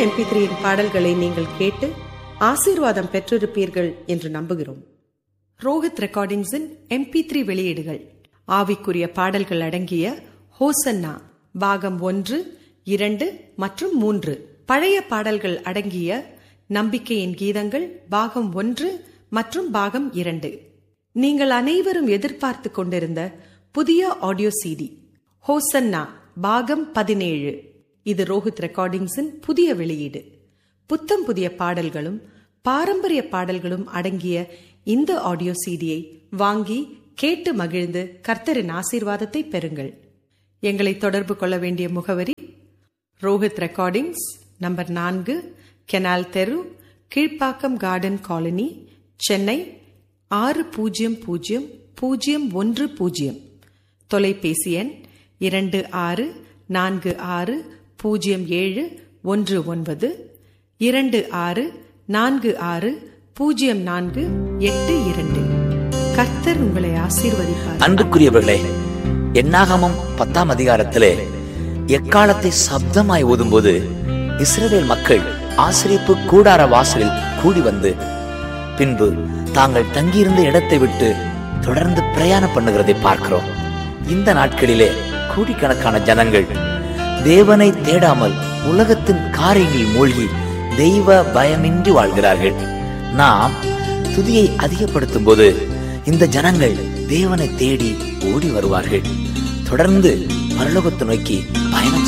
MP த்ரீயின் பாடல்களை நீங்கள் கேட்டு ஆசீர்வாதம் பெற்றிருப்பீர்கள் என்று நம்புகிறோம் ரோஹித் ரெக்கார்டிங்ஸின் எம்பி த்ரீ வெளியீடுகள் ஆவிக்குரிய பாடல்கள் அடங்கிய ஹோசன்னா பாகம் ஒன்று இரண்டு மற்றும் மூன்று பழைய பாடல்கள் அடங்கிய நம்பிக்கையின் கீதங்கள் பாகம் ஒன்று மற்றும் பாகம் இரண்டு நீங்கள் அனைவரும் எதிர்பார்த்து கொண்டிருந்த புதிய ஆடியோ சிடி ஹோசன்னா பாகம் பதினேழு இது ரோஹித் ரெக்கார்டிங்ஸின் புதிய வெளியீடு புத்தம் புதிய பாடல்களும் பாரம்பரிய பாடல்களும் அடங்கிய இந்த ஆடியோ சிடியை வாங்கி கேட்டு மகிழ்ந்து கர்த்தரின் ஆசீர்வாதத்தை பெறுங்கள் எங்களை தொடர்பு கொள்ள வேண்டிய முகவரி ரோஹித் ரெக்கார்டிங்ஸ் நம்பர் நான்கு கெனால் தெரு கீழ்ப்பாக்கம் கார்டன் காலனி சென்னை ஆறு பூஜ்ஜியம் பூஜ்ஜியம் பூஜ்ஜியம் ஒன்று பூஜ்ஜியம் தொலைபேசி எண் இரண்டு ஆறு நான்கு ஆறு பூஜ்ஜியம் ஏழு ஒன்று ஒன்பது இரண்டு ஆறு நான்கு ஆறு பூஜ்ஜியம் நான்கு எட்டு இரண்டு கர்த்தர் உங்களை ஆசீர்வதிப்பார் அன்புக்குரியவர்களே என்னாகமம் பத்தாம் அதிகாரத்திலே எக்காலத்தை சப்தமாய் ஊதும்போது இஸ்ரவேல் மக்கள் ஆசிரியப்பு கூடார வாசலில் கூடி வந்து பின்பு தாங்கள் தங்கியிருந்த இடத்தை விட்டு தொடர்ந்து பிரயாணம் பண்ணுகிறதை பார்க்கிறோம் இந்த நாட்களிலே கோடிக்கணக்கான ஜனங்கள் தேவனை தேடாமல் உலகத்தின் காரியங்களில் மூழ்கி தெய்வ பயமின்றி வாழ்கிறார்கள் நாம் துதியை அதிகப்படுத்தும் போது இந்த ஜனங்கள் தேவனை தேடி ஓடி வருவார்கள் தொடர்ந்து பரலோகத்தை நோக்கி பயணம்